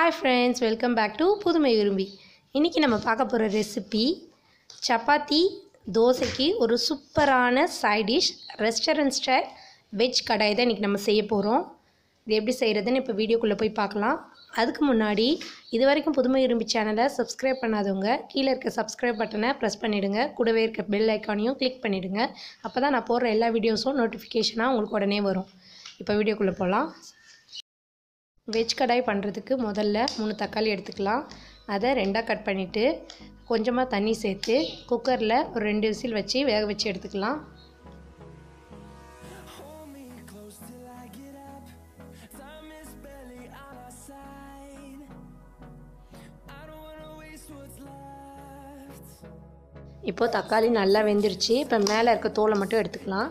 hi friends welcome back to புதுமை விரும்பி இன்றைக்கி நம்ம பார்க்க போகிற ரெசிபி சப்பாத்தி தோசைக்கு ஒரு சூப்பரான side dish restaurant style veg kadai தான் இன்றைக்கி நம்ம செய்ய போகிறோம் இது எப்படி செய்கிறதுன்னு இப்போ வீடியோக்குள்ளே போய் பார்க்கலாம் அதுக்கு முன்னாடி இது வரைக்கும் புதுமை விரும்பி சேனலை சப்ஸ்கிரைப் பண்ணாதவங்க கீழே இருக்க சப்ஸ்கிரைப் பட்டனை ப்ரெஸ் பண்ணிவிடுங்க கூடவே இருக்க பெல் ஐக்கானையும் கிளிக் பண்ணிவிடுங்க அப்போ தான் நான் போடுற எல்லா வீடியோஸும் நோட்டிஃபிகேஷனாக உங்களுக்கு உடனே வரும் இப்போ வீடியோக்குள்ளே போகலாம் வெஜ் கடாய் பண்ணுறதுக்கு முதல்ல மூணு தக்காளி எடுத்துக்கலாம் அதை ரெண்டாக கட் பண்ணிவிட்டு கொஞ்சமாக தண்ணி சேர்த்து குக்கரில் ஒரு ரெண்டு விசில் வச்சு வேக வச்சு எடுத்துக்கலாம் இப்போது தக்காளி நல்லா வெந்துருச்சு இப்போ மேலே இருக்க தோலை மட்டும் எடுத்துக்கலாம்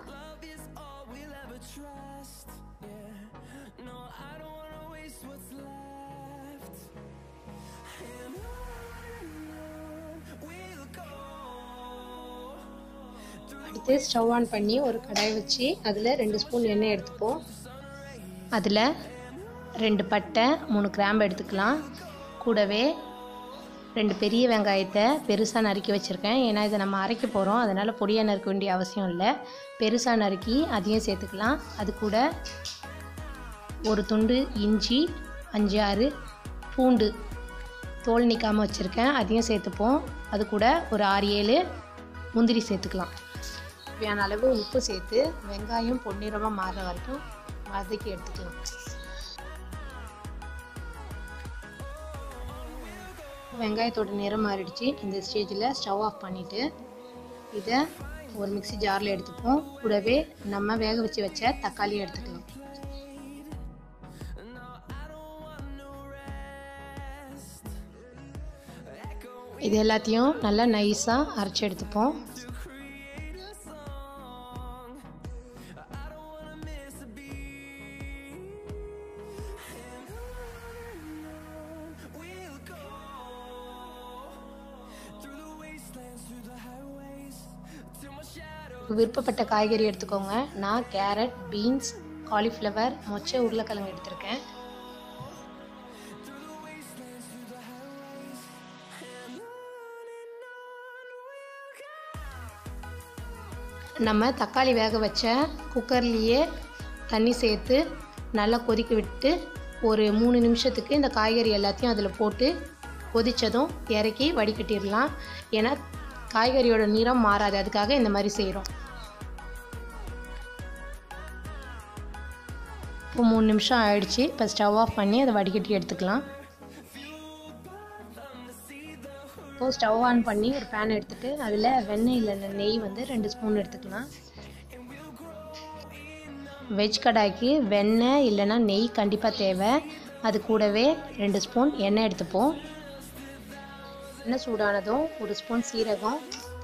அடுத்து ஸ்டவ் ஆன் பண்ணி ஒரு கடாய் வச்சு அதில் ரெண்டு ஸ்பூன் எண்ணெய் எடுத்துப்போம் அதில் ரெண்டு பட்டை மூணு கிராம்பு எடுத்துக்கலாம் கூடவே ரெண்டு பெரிய வெங்காயத்தை பெருசாக நறுக்கி வச்சுருக்கேன் ஏன்னா இதை நம்ம அரைக்க போகிறோம் அதனால் பொடியாக நறுக்க வேண்டிய அவசியம் இல்லை பெருசாக நறுக்கி அதையும் சேர்த்துக்கலாம் அது கூட ஒரு துண்டு இஞ்சி அஞ்சு ஆறு பூண்டு தோல் நிற்காமல் வச்சுருக்கேன் அதையும் சேர்த்துப்போம் அது கூட ஒரு ஆறு ஏழு முந்திரி சேர்த்துக்கலாம் தேவையான அளவு உப்பு சேர்த்து வெங்காயம் பொன்னிறமாக மாறுற வரைக்கும் வதக்கி எடுத்துக்கலாம் வெங்காயத்தோட நிறம் மாறிடுச்சு இந்த ஸ்டேஜில் ஸ்டவ் ஆஃப் பண்ணிவிட்டு இதை ஒரு மிக்சி ஜாரில் எடுத்துப்போம் கூடவே நம்ம வேக வச்சு வச்ச தக்காளியை எடுத்துக்கலாம் இது எல்லாத்தையும் நல்லா நைஸாக அரைச்சி எடுத்துப்போம் விருப்பப்பட்ட காய்கறி எடுத்துக்கோங்க நான் கேரட் பீன்ஸ் காலிஃப்ளவர் மொச்சை உருளைக்கிழங்கு எடுத்திருக்கேன் நம்ம தக்காளி வேக வச்ச குக்கர்லேயே தண்ணி சேர்த்து நல்லா கொதிக்க விட்டு ஒரு மூணு நிமிஷத்துக்கு இந்த காய்கறி எல்லாத்தையும் அதில் போட்டு கொதித்ததும் இறக்கி வடிகட்டிடலாம் ஏன்னா காய்கறியோட நிறம் மாறாது அதுக்காக இந்த மாதிரி செய்கிறோம் இப்போ மூணு நிமிஷம் ஆயிடுச்சு இப்போ ஸ்டவ் ஆஃப் பண்ணி அதை வடிகட்டி எடுத்துக்கலாம் இப்போது ஸ்டவ் ஆன் பண்ணி ஒரு பேன் எடுத்துகிட்டு அதில் வெண்ணெய் இல்லைன்னா நெய் வந்து ரெண்டு ஸ்பூன் எடுத்துக்கலாம் வெஜ் கடாய்க்கு வெண்ணெய் இல்லைன்னா நெய் கண்டிப்பாக தேவை அது கூடவே ரெண்டு ஸ்பூன் எண்ணெய் எடுத்துப்போம் எண்ணெய் சூடானதும் ஒரு ஸ்பூன் சீரகம்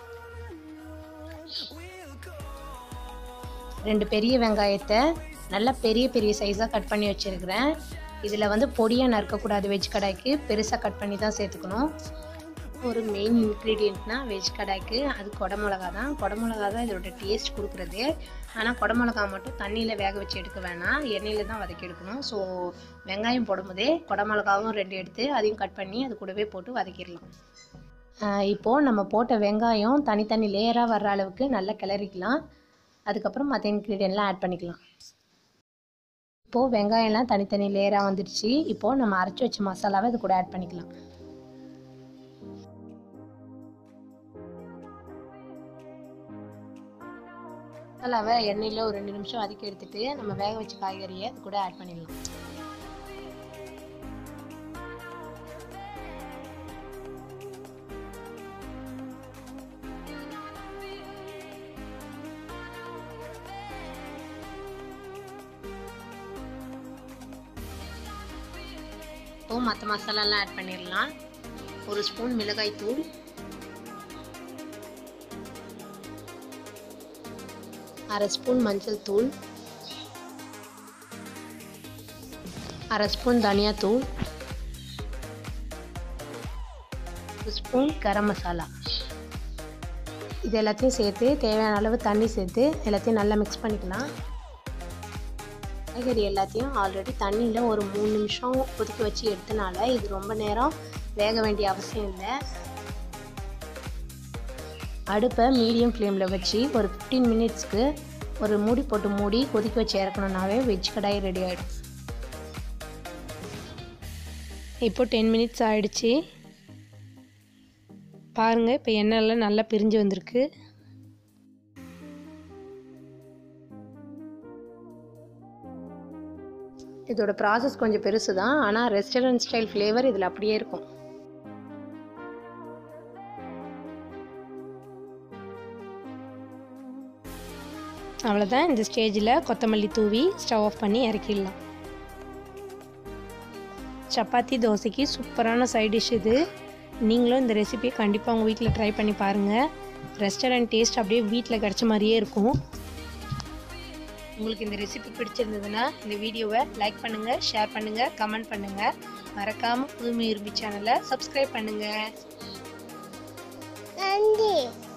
ரெண்டு பெரிய வெங்காயத்தை நல்லா பெரிய பெரிய சைஸாக கட் பண்ணி வச்சுருக்கிறேன் இதில் வந்து பொடியாக நறுக்கக்கூடாது வெஜ் கடாய்க்கு பெருசாக கட் பண்ணி தான் சேர்த்துக்கணும் ஒரு மெயின் இன்க்ரீடியண்ட்னா வெஜ் கடாய்க்கு அது குடமிளகா தான் குடமிளகா தான் இதோட டேஸ்ட் கொடுக்குறது ஆனால் குடமிளகா மட்டும் தண்ணியில் வேக வச்சு எடுக்க வேணாம் எண்ணெயில் தான் வதக்கி எடுக்கணும் ஸோ வெங்காயம் போடும்போதே குடமிளகாவும் ரெண்டு எடுத்து அதையும் கட் பண்ணி அது கூடவே போட்டு வதக்கிடலாம் இப்போது நம்ம போட்ட வெங்காயம் தனித்தனி லேயராக வர்ற அளவுக்கு நல்லா கிளறிக்கலாம் அதுக்கப்புறம் மற்ற இன்க்ரீடியன்ட்லாம் ஆட் பண்ணிக்கலாம் இப்போது வெங்காயம்லாம் தனித்தனி லேயராக வந்துடுச்சு இப்போது நம்ம அரைச்சி வச்ச மசாலாவை இது கூட ஆட் பண்ணிக்கலாம் மசாலாவை எண்ணெயில் ஒரு ரெண்டு நிமிஷம் வதக்கி எடுத்துட்டு நம்ம வேக வச்ச காய்கறியை அது கூட ஆட் பண்ணிடலாம் இப்போ மற்ற மசாலாலாம் ஆட் பண்ணிடலாம் ஒரு ஸ்பூன் மிளகாய் தூள் அரை ஸ்பூன் மஞ்சள் தூள் அரை ஸ்பூன் தனியாத்தூள் ஒரு ஸ்பூன் கரம் மசாலா இது எல்லாத்தையும் சேர்த்து தேவையான அளவு தண்ணி சேர்த்து எல்லாத்தையும் நல்லா மிக்ஸ் பண்ணிக்கலாம் காய்கறி எல்லாத்தையும் ஆல்ரெடி தண்ணியில் ஒரு மூணு நிமிஷம் கொதிக்க வச்சு எடுத்தனால இது ரொம்ப நேரம் வேக வேண்டிய அவசியம் இல்லை அடுப்பை மீடியம் ஃப்ளேமில் வச்சு ஒரு ஃபிஃப்டீன் மினிட்ஸ்க்கு ஒரு மூடி போட்டு மூடி கொதிக்க வச்சு இறக்கணுன்னாவே வெஜ் கடாய் ரெடி ஆகிடும் இப்போ டென் மினிட்ஸ் ஆயிடுச்சு பாருங்கள் இப்போ எண்ணெய்லாம் நல்லா பிரிஞ்சு வந்திருக்கு இதோட ப்ராசஸ் கொஞ்சம் பெருசு தான் ஆனால் ரெஸ்டாரண்ட் ஸ்டைல் ஃப்ளேவர் இதில் அப்படியே இருக்கும் அவ்வளோதான் இந்த ஸ்டேஜில் கொத்தமல்லி தூவி ஸ்டவ் ஆஃப் பண்ணி இறக்கிடலாம் சப்பாத்தி தோசைக்கு சூப்பரான சைட் டிஷ் இது நீங்களும் இந்த ரெசிபியை கண்டிப்பாக உங்கள் வீட்டில் ட்ரை பண்ணி பாருங்கள் ரெஸ்டாரண்ட் டேஸ்ட் அப்படியே வீட்டில் கிடச்ச மாதிரியே இருக்கும் உங்களுக்கு இந்த ரெசிபி பிடிச்சிருந்ததுன்னா இந்த வீடியோவை லைக் பண்ணுங்கள் ஷேர் பண்ணுங்கள் கமெண்ட் பண்ணுங்கள் மறக்காமல் புதுமை விரும்பி சேனலை சப்ஸ்கிரைப் பண்ணுங்கள் நன்றி